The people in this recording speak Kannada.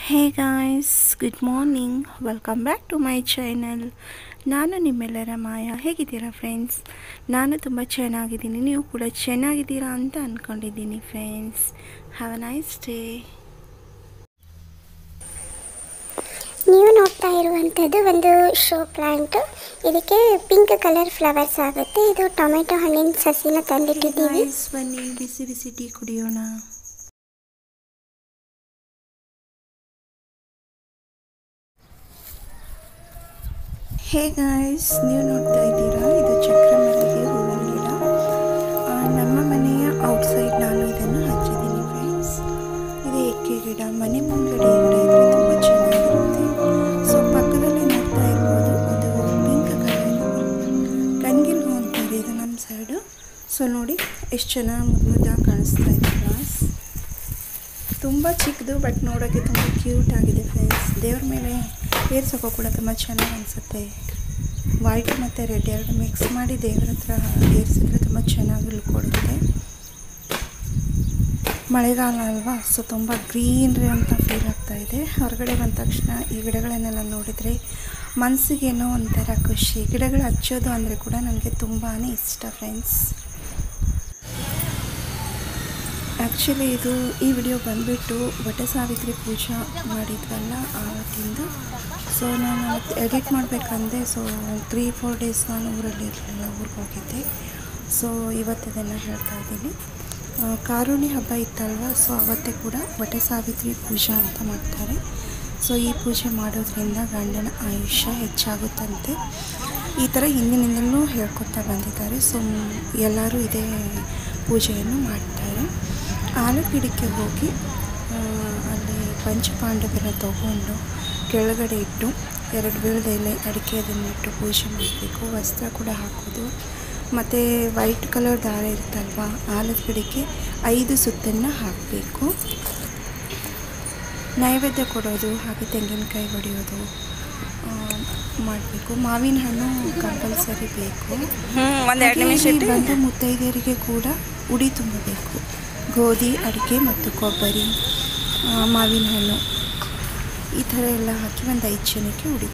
hey guys good morning welcome back to my channel ನಾನು ನಿಮ್ಮೆಲ್ಲರ ಮಾಯ ಹೇಗಿದ್ದೀರಾ ಫ್ರೆಂಡ್ಸ್ ನಾನು ತುಂಬ ಚೆನ್ನಾಗಿದ್ದೀನಿ ನೀವು ಕೂಡ ಚೆನ್ನಾಗಿದ್ದೀರಾ ಅಂತ ಅಂದ್ಕೊಂಡಿದ್ದೀನಿ friends have a nice day ನೀವು ನೋಡ್ತಾ ಇರುವಂಥದ್ದು ಒಂದು ಶೋ ಪ್ಲಾಂಟ್ ಇದಕ್ಕೆ ಪಿಂಕ್ ಕಲರ್ ಫ್ಲವರ್ಸ್ ಆಗುತ್ತೆ ಇದು ಟೊಮೆಟೊ ಹಣ್ಣಿನ ಸಸಿನ ತಂದಿಟ್ಟಿದ್ದೀವಿ ಗಾಯ್ಸ್ ಬನ್ನಿ ಬಿಸಿ ಬಿಸಿ ಟೀ ಕುಡಿಯೋಣ ಹೇ ಗಾಯ್ಸ್ ನೀವು ನೋಡ್ತಾ ಇದ್ದೀರಾ ಇದು ಚಕ್ರಮಲ್ಲಿಗೆ ಹೂವಿನ ಗಿಡ ಆ, ನಮ್ಮ ಮನೆಯ ಔಟ್ಸೈಡ್ ನಾನು ಇದನ್ನು ಹಚ್ಚಿದ್ದೀನಿ ಫ್ರೆಂಡ್ಸ್ ಇದು ಎಕ್ಕೆ ಗಿಡ ಮನೆ ಮುಂದ್ಗಡೆ ಈ ಗಿಡ ಇದ್ರೆ ತುಂಬ ಚೆನ್ನಾಗಿರುತ್ತೆ ಸೊ ಪಕ್ಕದಲ್ಲಿ ನೋಡ್ತಾ ಇರ್ಬೋದು ಒಂದು ಪಿಂಕ್ ಕಲರ್ ಕಣ್ಗಿಲ್ ಹೂ ಅಂತಾರೆ ಇದು ನಮ್ಮ ಸೈಡು ಸೊ ನೋಡಿ ಎಷ್ಟು ಚೆನ್ನಾಗಿ ಮುದ್ದು ಮುದ್ದಾಗಿ ಕಾಣಿಸ್ತಾ ಇದೆ ಕ್ಲಾಸ್ ತುಂಬ ಚಿಕ್ಕದು ಬಟ್ ನೋಡೋಕ್ಕೆ ತುಂಬ ಕ್ಯೂಟ್ ಆಗಿದೆ ಫ್ರೆಂಡ್ಸ್ ದೇವ್ರ ಮೇಲೆ ಏರ್ಸೋಕ್ಕೂ ಕೂಡ ತುಂಬ ಚೆನ್ನಾಗಿ ಅನಿಸುತ್ತೆ ವೈಟ್ ಮತ್ತು ರೆಡ್ ಎರಡು ಮಿಕ್ಸ್ ಮಾಡಿ ದೇವ್ರ ಹತ್ರ ಏರ್ಸಿದ್ರೆ ತುಂಬ ಚೆನ್ನಾಗಿ ಲುಕ್ ಕೊಡುತ್ತೆ ಮಳೆಗಾಲ ಅಲ್ವಾ ಸೊ ತುಂಬ ಗ್ರೀನ್ರಿ ಅಂತ ಫೀಲ್ ಆಗ್ತಾ ಇದೆ ಹೊರಗಡೆ ಬಂದ ತಕ್ಷಣ ಈ ಗಿಡಗಳನ್ನೆಲ್ಲ ನೋಡಿದರೆ ಮನಸ್ಸಿಗೇನೋ ಒಂಥರ ಖುಷಿ ಗಿಡಗಳು ಹಚ್ಚೋದು ಅಂದರೆ ಕೂಡ ನನಗೆ ತುಂಬಾ ಇಷ್ಟ ಫ್ರೆಂಡ್ಸ್ ಆ್ಯಕ್ಚುಲಿ ಇದು ಈ ವಿಡಿಯೋ ಬಂದುಬಿಟ್ಟು ವಟ ಸಾವಿತ್ರಿ ಪೂಜಾ ಮಾಡಿದ್ವಲ್ಲ ಆವತ್ತಿಂದ ಸೊ ನಾನು ಅವತ್ತು ಎಡಿಟ್ ಮಾಡಬೇಕಂದೆ ಸೊ ತ್ರೀ ಫೋರ್ ಡೇಸ್ ನಾನು ಊರಲ್ಲಿ ಇರಲಿಲ್ಲ ಊರಿಗೆ ಹೋಗಿದ್ದೆ ಸೊ ಇವತ್ತು ಇದನ್ನು ಹೇಳ್ತಾ ಇದ್ದೀನಿ ಆ, ಕಾರುಣಿ ಹಬ್ಬ ಇತ್ತಲ್ವ ಸೊ ಅವತ್ತೇ ಕೂಡ ವಟ ಸಾವಿತ್ರಿ ಪೂಜಾ ಅಂತ ಮಾಡ್ತಾರೆ ಸೊ ಈ ಪೂಜೆ ಮಾಡೋದ್ರಿಂದ ಗಂಡನ ಆಯುಷ್ಯ ಹೆಚ್ಚಾಗುತ್ತಂತೆ ಈ ಥರ ಹಿಂದಿನಿಂದಲೂ ಹೇಳ್ಕೊತಾ ಬಂದಿದ್ದಾರೆ ಸೊ ಎಲ್ಲರೂ ಇದೇ ಪೂಜೆಯನ್ನು ಮಾಡ್ತಾರೆ ಆಲು ಗಿಡಕ್ಕೆ ಹೋಗಿ ಆ, ಅಲ್ಲಿ ಪಂಚಪಾಂಡವರ ತಗೊಂಡು ಕೆಳಗಡೆ ಇಟ್ಟು ಎರಡು ಬೀಳದ ಎಲೆ ಅಡಿಕೆ ಅದನ್ನಿಟ್ಟು ಪೂಜೆ ಮಾಡಬೇಕು ವಸ್ತ್ರ ಕೂಡ ಹಾಕೋದು ಮತ್ತು ವೈಟ್ ಕಲರ್ ದಾರ ಇರುತ್ತಲ್ವ ಆಲದ ಗಿಡಕ್ಕೆ ಐದು ಸುತ್ತನ್ನು ಹಾಕಬೇಕು ನೈವೇದ್ಯ ಕೊಡೋದು ಹಾಗೆ ತೆಂಗಿನಕಾಯಿ ಹೊಡೆಯೋದು ಮಾಡಬೇಕು ಮಾವಿನ ಹಣ್ಣು ಕಂಪಲ್ಸರಿ ಬೇಕು ಒಂದೆರಡು ನಿಮಿಷ ಹಾಗೆ ಇಟ್ಟು ಬಂದ ಮುತ್ತೈದೆಯರಿಗೆ ಕೂಡ ಉಡಿ ತುಂಬಬೇಕು ಗೋಧಿ ಅಡಿಕೆ ಮತ್ತು ಕೊಬ್ಬರಿ ಆ, ಮಾವಿನ ಹಣ್ಣು ಈ ಥರ ಎಲ್ಲ ಹಾಕಿ ಒಂದು ಐದು ಜನಕ್ಕೆ ಉಡಿ